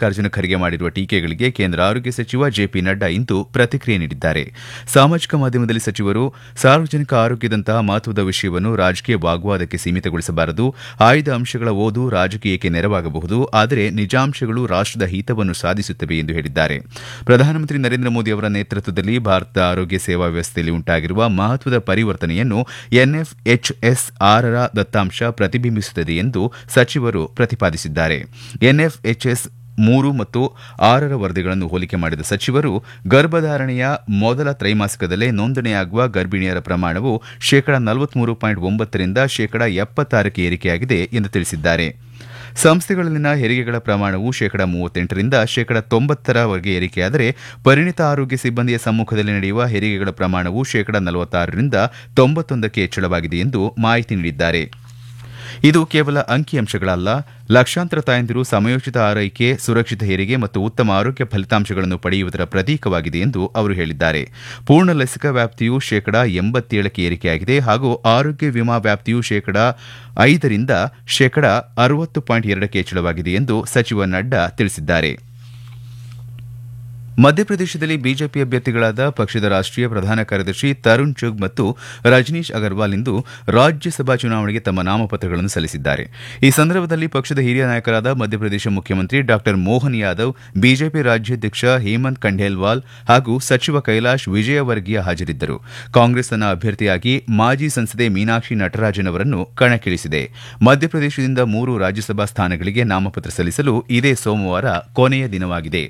ಮಲ್ಲಿಕಾರ್ಜುನ ಖರ್ಗೆ ಮಾಡಿರುವ ಟೀಕೆಗಳಿಗೆ ಕೇಂದ್ರ ಆರೋಗ್ಯ ಸಚಿವ ಜೆಪಿ ನಡ್ಡಾ ಇಂದು ಪ್ರತಿಕ್ರಿಯೆ ನೀಡಿದ್ದಾರೆ ಸಾಮಾಜಿಕ ಮಾಧ್ಯಮದಲ್ಲಿ ಸಚಿವರು ಸಾರ್ವಜನಿಕ ಆರೋಗ್ಯದಂತಹ ಮಹತ್ವದ ವಿಷಯವನ್ನು ರಾಜಕೀಯ ವಾಗ್ವಾದಕ್ಕೆ ಸೀಮಿತಗೊಳಿಸಬಾರದು ಆಯ್ದ ಅಂಶಗಳ ಓದು ರಾಜಕೀಯಕ್ಕೆ ನೆರವಾಗಬಹುದು ಆದರೆ ನಿಜಾಂಶಗಳು ರಾಷ್ಟದ ಹಿತವನ್ನು ಸಾಧಿಸುತ್ತವೆ ಎಂದು ಹೇಳಿದ್ದಾರೆ ಪ್ರಧಾನಮಂತ್ರಿ ನರೇಂದ್ರ ಮೋದಿ ಅವರ ನೇತೃತ್ವದಲ್ಲಿ ಭಾರತದ ಆರೋಗ್ಯ ಸೇವಾ ವ್ಯವಸ್ಥೆಯಲ್ಲಿ ಉಂಟಾಗಿರುವ ಮಹತ್ವದ ಪರಿವರ್ತನೆಯನ್ನು ಎನ್ಎಫ್ಎಚ್ಎಸ್ ಆರರ ದತ್ತಾಂಶ ಪ್ರತಿಬಿಂಬಿಸುತ್ತದೆ ಎಂದು ಸಚಿವರು ಪ್ರತಿಪಾದಿಸಿದ್ದಾರೆ ಎನ್ಎಫ್ಎಚ್ಎಸ್ ಮೂರು ಮತ್ತು ಆರರ ವರದಿಗಳನ್ನು ಹೋಲಿಕೆ ಮಾಡಿದ ಸಚಿವರು ಗರ್ಭಧಾರಣೆಯ ಮೊದಲ ತ್ರೈಮಾಸಿಕದಲ್ಲೇ ನೋಂದಣಿಯಾಗುವ ಗರ್ಭಿಣಿಯರ ಪ್ರಮಾಣವು ಶೇಕಡ ನಲವತ್ಮೂರು ಪಾಯಿಂಟ್ ಒಂಬತ್ತರಿಂದ ಶೇಕಡ ಎಪ್ಪತ್ತಾರಕ್ಕೆ ಏರಿಕೆಯಾಗಿದೆ ಎಂದು ತಿಳಿಸಿದ್ದಾರೆ ಸಂಸ್ಥೆಗಳಲ್ಲಿನ ಹೆರಿಗೆಗಳ ಪ್ರಮಾಣವು ಶೇಕಡ ಮೂವತ್ತೆಂಟರಿಂದ ಶೇಕಡ ತೊಂಬತ್ತರವರೆಗೆ ಏರಿಕೆಯಾದರೆ ಪರಿಣಿತ ಆರೋಗ್ಯ ಸಿಬ್ಬಂದಿಯ ಸಮ್ಮುಖದಲ್ಲಿ ನಡೆಯುವ ಹೆರಿಗೆಗಳ ಪ್ರಮಾಣವು ಶೇಕಡ ನಲವತ್ತಾರರಿಂದ ತೊಂಬತ್ತೊಂದಕ್ಕೆ ಹೆಚ್ಚಳವಾಗಿದೆ ಎಂದು ಮಾಹಿತಿ ನೀಡಿದ್ದಾರೆ ಇದು ಕೇವಲ ಅಂಕಿಅಂಶಗಳಲ್ಲ ಲಕ್ಷಾಂತರ ತಾಯಂದಿರು ಸಮಯೋಚಿತ ಆರೈಕೆ ಸುರಕ್ಷಿತ ಹೆರಿಗೆ ಮತ್ತು ಉತ್ತಮ ಆರೋಗ್ಯ ಫಲಿತಾಂಶಗಳನ್ನು ಪಡೆಯುವುದರ ಪ್ರತೀಕವಾಗಿದೆ ಎಂದು ಅವರು ಹೇಳಿದ್ದಾರೆ ಪೂರ್ಣ ಲಸಿಕಾ ವ್ಯಾಪ್ತಿಯು ಶೇಕಡ ಎಂಬತ್ತೇಳಕ್ಕೆ ಏರಿಕೆಯಾಗಿದೆ ಹಾಗೂ ಆರೋಗ್ಯ ವಿಮಾ ವ್ಯಾಪ್ತಿಯು ಶೇಕಡ ಐದರಿಂದ ಶೇಕಡ ಅರವತ್ತು ಪಾಯಿಂಟ್ ಎರಡಕ್ಕೆ ಹೆಚ್ಚಳವಾಗಿದೆ ಎಂದು ಸಚಿವ ನಡ್ಡಾ ತಿಳಿಸಿದ್ದಾರೆ ಮಧ್ಯಪ್ರದೇಶದಲ್ಲಿ ಬಿಜೆಪಿ ಅಭ್ಯರ್ಥಿಗಳಾದ ಪಕ್ಷದ ರಾಷ್ಟೀಯ ಪ್ರಧಾನ ಕಾರ್ಯದರ್ಶಿ ತರುಣ್ ಚುಗ್ ಮತ್ತು ರಜನೀಶ್ ಅಗರ್ವಾಲ್ ಇಂದು ರಾಜ್ಯಸಭಾ ಚುನಾವಣೆಗೆ ತಮ್ಮ ನಾಮಪತ್ರಗಳನ್ನು ಸಲ್ಲಿಸಿದ್ದಾರೆ ಈ ಸಂದರ್ಭದಲ್ಲಿ ಪಕ್ಷದ ಹಿರಿಯ ನಾಯಕರಾದ ಮಧ್ಯಪ್ರದೇಶ ಮುಖ್ಯಮಂತ್ರಿ ಡಾ ಮೋಹನ್ ಯಾದವ್ ಬಿಜೆಪಿ ರಾಜ್ಯಾಧ್ಯಕ್ಷ ಹೇಮಂತ್ ಖಂಡೇಲ್ವಾಲ್ ಹಾಗೂ ಸಚಿವ ಕೈಲಾಶ್ ವಿಜಯವರ್ಗೀಯ ಹಾಜರಿದ್ದರು ಕಾಂಗ್ರೆಸ್ ತನ್ನ ಅಭ್ಯರ್ಥಿಯಾಗಿ ಮಾಜಿ ಸಂಸದೆ ಮೀನಾಕ್ಷಿ ನಟರಾಜನ್ ಅವರನ್ನು ಕಣಕ್ಕಿಳಿಸಿದೆ ಮಧ್ಯಪ್ರದೇಶದಿಂದ ಮೂರು ರಾಜ್ಯಸಭಾ ಸ್ಥಾನಗಳಿಗೆ ನಾಮಪತ್ರ ಸಲ್ಲಿಸಲು ಇದೇ ಸೋಮವಾರ ಕೊನೆಯ ದಿನವಾಗಿದೆ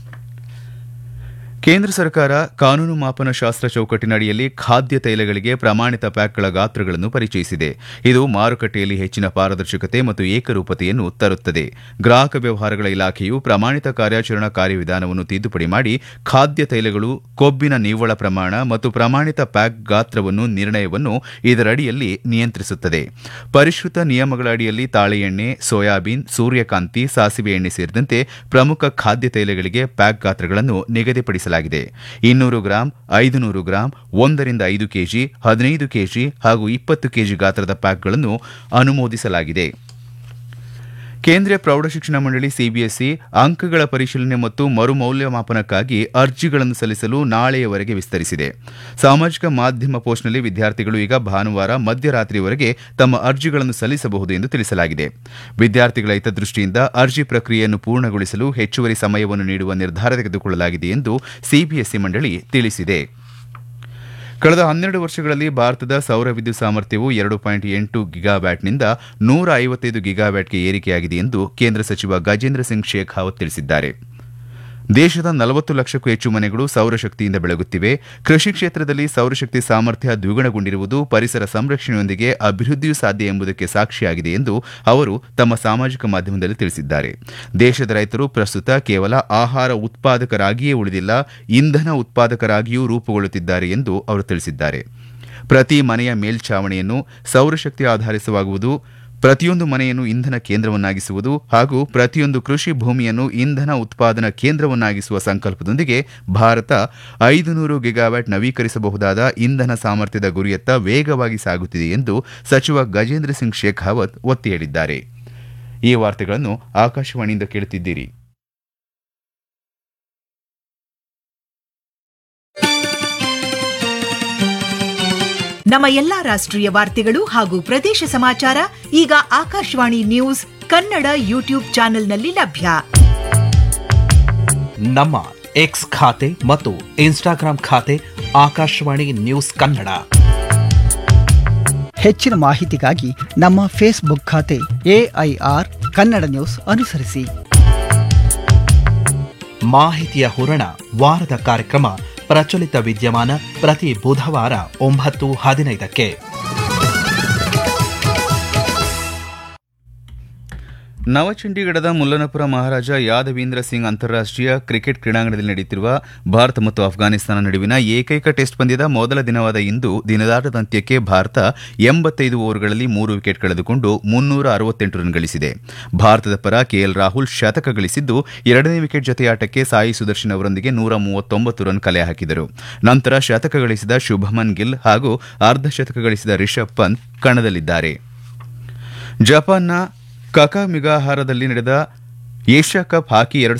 ಕೇಂದ್ರ ಸರ್ಕಾರ ಕಾನೂನು ಮಾಪನ ಶಾಸ್ತ್ರ ಚೌಕಟ್ಟಿನ ಅಡಿಯಲ್ಲಿ ಖಾದ್ಯ ತೈಲಗಳಿಗೆ ಪ್ರಮಾಣಿತ ಪ್ಯಾಕ್ಗಳ ಗಾತ್ರಗಳನ್ನು ಪರಿಚಯಿಸಿದೆ ಇದು ಮಾರುಕಟ್ಟೆಯಲ್ಲಿ ಹೆಚ್ಚಿನ ಪಾರದರ್ಶಕತೆ ಮತ್ತು ಏಕರೂಪತೆಯನ್ನು ತರುತ್ತದೆ ಗ್ರಾಹಕ ವ್ಯವಹಾರಗಳ ಇಲಾಖೆಯು ಪ್ರಮಾಣಿತ ಕಾರ್ಯಾಚರಣಾ ಕಾರ್ಯವಿಧಾನವನ್ನು ತಿದ್ದುಪಡಿ ಮಾಡಿ ಖಾದ್ಯ ತೈಲಗಳು ಕೊಬ್ಬಿನ ನಿವ್ವಳ ಪ್ರಮಾಣ ಮತ್ತು ಪ್ರಮಾಣಿತ ಪ್ಯಾಕ್ ಗಾತ್ರವನ್ನು ನಿರ್ಣಯವನ್ನು ಇದರಡಿಯಲ್ಲಿ ನಿಯಂತ್ರಿಸುತ್ತದೆ ಪರಿಷ್ಕೃತ ನಿಯಮಗಳ ಅಡಿಯಲ್ಲಿ ತಾಳೆ ಎಣ್ಣೆ ಸೋಯಾಬೀನ್ ಸೂರ್ಯಕಾಂತಿ ಸಾಸಿವೆ ಎಣ್ಣೆ ಸೇರಿದಂತೆ ಪ್ರಮುಖ ಖಾದ್ಯ ತೈಲಗಳಿಗೆ ಪ್ಯಾಕ್ ಗಾತ್ರಗಳನ್ನು ನಿಗದಿಪಡಿಸಲಾಗಿದೆ ಇನ್ನೂರು ಗ್ರಾಂ ಐದು ನೂರು ಗ್ರಾಂ ಒಂದರಿಂದ ಐದು ಕೆಜಿ ಹದಿನೈದು ಕೆಜಿ ಹಾಗೂ ಇಪ್ಪತ್ತು ಕೆಜಿ ಗಾತ್ರದ ಪ್ಯಾಕ್ಗಳನ್ನು ಅನುಮೋದಿಸಲಾಗಿದೆ ಕೇಂದ್ರೀಯ ಪ್ರೌಢಶಿಕ್ಷಣ ಮಂಡಳಿ ಸಿಬಿಎಸ್ಇ ಅಂಕಗಳ ಪರಿಶೀಲನೆ ಮತ್ತು ಮರುಮೌಲ್ಯಮಾಪನಕ್ಕಾಗಿ ಅರ್ಜಿಗಳನ್ನು ಸಲ್ಲಿಸಲು ನಾಳೆಯವರೆಗೆ ವಿಸ್ತರಿಸಿದೆ ಸಾಮಾಜಿಕ ಮಾಧ್ಯಮ ಪೋಸ್ಟ್ನಲ್ಲಿ ವಿದ್ಯಾರ್ಥಿಗಳು ಈಗ ಭಾನುವಾರ ಮಧ್ಯರಾತ್ರಿವರೆಗೆ ತಮ್ಮ ಅರ್ಜಿಗಳನ್ನು ಸಲ್ಲಿಸಬಹುದು ಎಂದು ತಿಳಿಸಲಾಗಿದೆ ವಿದ್ಯಾರ್ಥಿಗಳ ಹಿತದೃಷ್ಟಿಯಿಂದ ಅರ್ಜಿ ಪ್ರಕ್ರಿಯೆಯನ್ನು ಪೂರ್ಣಗೊಳಿಸಲು ಹೆಚ್ಚುವರಿ ಸಮಯವನ್ನು ನೀಡುವ ನಿರ್ಧಾರ ತೆಗೆದುಕೊಳ್ಳಲಾಗಿದೆ ಎಂದು ಸಿಬಿಎಸ್ಇ ಮಂಡಳಿ ತಿಳಿಸಿದೆ ಕಳೆದ ಹನ್ನೆರಡು ವರ್ಷಗಳಲ್ಲಿ ಭಾರತದ ಸೌರ ವಿದ್ಯುತ್ ಸಾಮರ್ಥ್ಯವು ಎರಡು ಪಾಯಿಂಟ್ ಎಂಟು ಗಿಗಾವ್ಯಾಟ್ನಿಂದ ನೂರ ಐವತ್ತೈದು ಗಿಗಾವ್ಯಾಟ್ಗೆ ಏರಿಕೆಯಾಗಿದೆ ಎಂದು ಕೇಂದ್ರ ಸಚಿವ ಗಜೇಂದ್ರ ಸಿಂಗ್ ಶೇಖಾವತ್ ತಿಳಿಸಿದ್ದಾರೆ ದೇಶದ ನಲವತ್ತು ಲಕ್ಷಕ್ಕೂ ಹೆಚ್ಚು ಮನೆಗಳು ಸೌರಶಕ್ತಿಯಿಂದ ಬೆಳಗುತ್ತಿವೆ ಕೃಷಿ ಕ್ಷೇತ್ರದಲ್ಲಿ ಸೌರಶಕ್ತಿ ಸಾಮರ್ಥ್ಯ ದ್ವಿಗುಣಗೊಂಡಿರುವುದು ಪರಿಸರ ಸಂರಕ್ಷಣೆಯೊಂದಿಗೆ ಅಭಿವೃದ್ಧಿಯೂ ಸಾಧ್ಯ ಎಂಬುದಕ್ಕೆ ಸಾಕ್ಷಿಯಾಗಿದೆ ಎಂದು ಅವರು ತಮ್ಮ ಸಾಮಾಜಿಕ ಮಾಧ್ಯಮದಲ್ಲಿ ತಿಳಿಸಿದ್ದಾರೆ ದೇಶದ ರೈತರು ಪ್ರಸ್ತುತ ಕೇವಲ ಆಹಾರ ಉತ್ಪಾದಕರಾಗಿಯೇ ಉಳಿದಿಲ್ಲ ಇಂಧನ ಉತ್ಪಾದಕರಾಗಿಯೂ ರೂಪುಗೊಳ್ಳುತ್ತಿದ್ದಾರೆ ಎಂದು ಅವರು ತಿಳಿಸಿದ್ದಾರೆ ಪ್ರತಿ ಮನೆಯ ಮೇಲ್ಛಾವಣಿಯನ್ನು ಸೌರಶಕ್ತಿ ಆಧರಿಸವಾಗುವುದು ಪ್ರತಿಯೊಂದು ಮನೆಯನ್ನು ಇಂಧನ ಕೇಂದ್ರವನ್ನಾಗಿಸುವುದು ಹಾಗೂ ಪ್ರತಿಯೊಂದು ಕೃಷಿ ಭೂಮಿಯನ್ನು ಇಂಧನ ಉತ್ಪಾದನಾ ಕೇಂದ್ರವನ್ನಾಗಿಸುವ ಸಂಕಲ್ಪದೊಂದಿಗೆ ಭಾರತ ಐದು ನೂರು ಗಿಗಾವ್ಯಾಟ್ ನವೀಕರಿಸಬಹುದಾದ ಇಂಧನ ಸಾಮರ್ಥ್ಯದ ಗುರಿಯತ್ತ ವೇಗವಾಗಿ ಸಾಗುತ್ತಿದೆ ಎಂದು ಸಚಿವ ಗಜೇಂದ್ರ ಸಿಂಗ್ ಶೇಖಾವತ್ ಒತ್ತಿ ಹೇಳಿದ್ದಾರೆ ಈ ವಾರ್ತೆಗಳನ್ನು ಆಕಾಶವಾಣಿಯಿಂದ ಕೇಳುತ್ತಿದ್ದೀರಿ ನಮ್ಮ ಎಲ್ಲಾ ರಾಷ್ಟ್ರೀಯ ವಾರ್ತೆಗಳು ಹಾಗೂ ಪ್ರದೇಶ ಸಮಾಚಾರ ಈಗ ಆಕಾಶವಾಣಿ ನ್ಯೂಸ್ ಕನ್ನಡ ಯೂಟ್ಯೂಬ್ ಚಾನೆಲ್ನಲ್ಲಿ ಲಭ್ಯ ನಮ್ಮ ಎಕ್ಸ್ ಖಾತೆ ಮತ್ತು ಇನ್ಸ್ಟಾಗ್ರಾಂ ಖಾತೆ ಆಕಾಶವಾಣಿ ನ್ಯೂಸ್ ಕನ್ನಡ ಹೆಚ್ಚಿನ ಮಾಹಿತಿಗಾಗಿ ನಮ್ಮ ಫೇಸ್ಬುಕ್ ಖಾತೆ ಎಐಆರ್ ಕನ್ನಡ ನ್ಯೂಸ್ ಅನುಸರಿಸಿ ಮಾಹಿತಿಯ ಹೂರಣ ವಾರದ ಕಾರ್ಯಕ್ರಮ ಪ್ರಚಲಿತ ವಿದ್ಯಮಾನ ಪ್ರತಿ ಬುಧವಾರ ಒಂಬತ್ತು ಹದಿನೈದಕ್ಕೆ ನವಚಂಡೀಗಢದ ಮುಲ್ಲನಪುರ ಮಹಾರಾಜ ಯಾದವೀಂದ್ರ ಸಿಂಗ್ ಅಂತಾರಾಷ್ಟೀಯ ಕ್ರಿಕೆಟ್ ಕ್ರೀಡಾಂಗಣದಲ್ಲಿ ನಡೆಯುತ್ತಿರುವ ಭಾರತ ಮತ್ತು ಅಫ್ಘಾನಿಸ್ತಾನ ನಡುವಿನ ಏಕೈಕ ಟೆಸ್ಟ್ ಪಂದ್ಯದ ಮೊದಲ ದಿನವಾದ ಇಂದು ದಿನದಾಟದ ಅಂತ್ಯಕ್ಕೆ ಭಾರತ ಎಂಬತ್ತೈದು ಓವರ್ಗಳಲ್ಲಿ ಮೂರು ವಿಕೆಟ್ ಕಳೆದುಕೊಂಡು ಮುನ್ನೂರ ಅರವತ್ತೆಂಟು ರನ್ ಗಳಿಸಿದೆ ಭಾರತದ ಪರ ಕೆಎಲ್ ರಾಹುಲ್ ಶತಕ ಗಳಿಸಿದ್ದು ಎರಡನೇ ವಿಕೆಟ್ ಜತೆಯಾಟಕ್ಕೆ ಸಾಯಿ ಸುದರ್ಶನ್ ಅವರೊಂದಿಗೆ ನೂರ ಮೂವತ್ತೊಂಬತ್ತು ರನ್ ಕಲೆ ಹಾಕಿದರು ನಂತರ ಶತಕ ಗಳಿಸಿದ ಶುಭಮನ್ ಗಿಲ್ ಹಾಗೂ ಅರ್ಧ ಶತಕ ಗಳಿಸಿದ ರಿಷಬ್ ಪಂತ್ ಕಣದಲ್ಲಿದ್ದಾರೆ ಜಪಾನ್ನ ಕಕಾಮಿಗಾಹಾರದಲ್ಲಿ ನಡೆದ ಏಷ್ಯಾ ಕಪ್ ಹಾಕಿ ಎರಡು